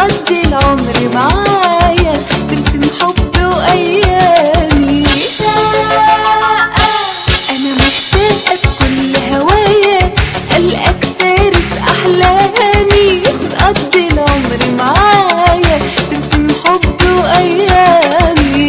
وتقضي العمر معايا ترسم حب وايامي انا مشتاقه بكل هوايا القاك فارس احلامي وتقضي العمر معايا ترسم حب وايامي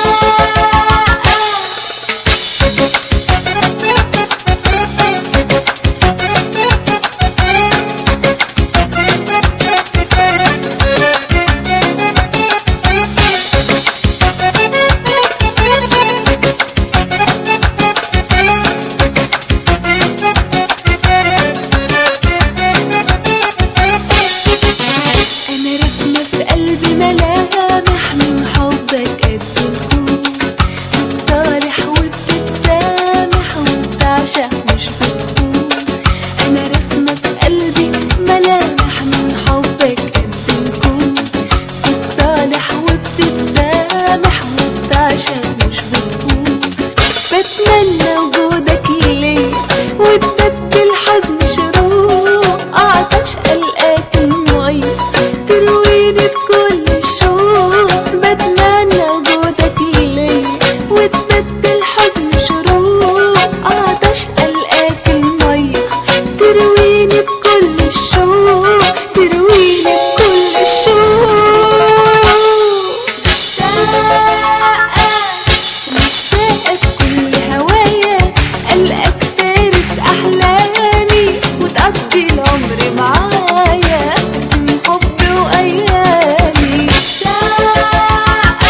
انا رسمة في قلبي ملامح من حبك قد الكون بتصالح وبتتسامح وبتعشق مش بتكون انا رسمة في قلبي ملامح من حبك قد الكون بتصالح وبتتسامح وبتعشق مش بتكون بتمنى وجودك ليا وتبدل حزن شروق عطش قلقاك المي ترويني بكل الشوق بتمنى وجودك ليا وتبدل حزن شروق عطش قلقاك المي ترويني بكل الشوق ترويني بكل الشوق مشتاقة مشتاقة بكل هوايا ألقاك فارس أحلامي وتقضي العمر معايا ترسم حب وأيامي مشتاقة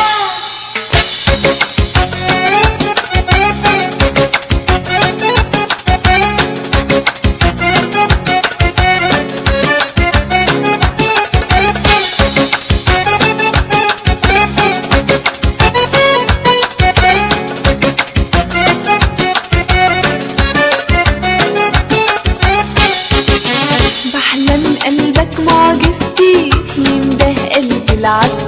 بحلم قلبك معجزتي ينده قلبي العطف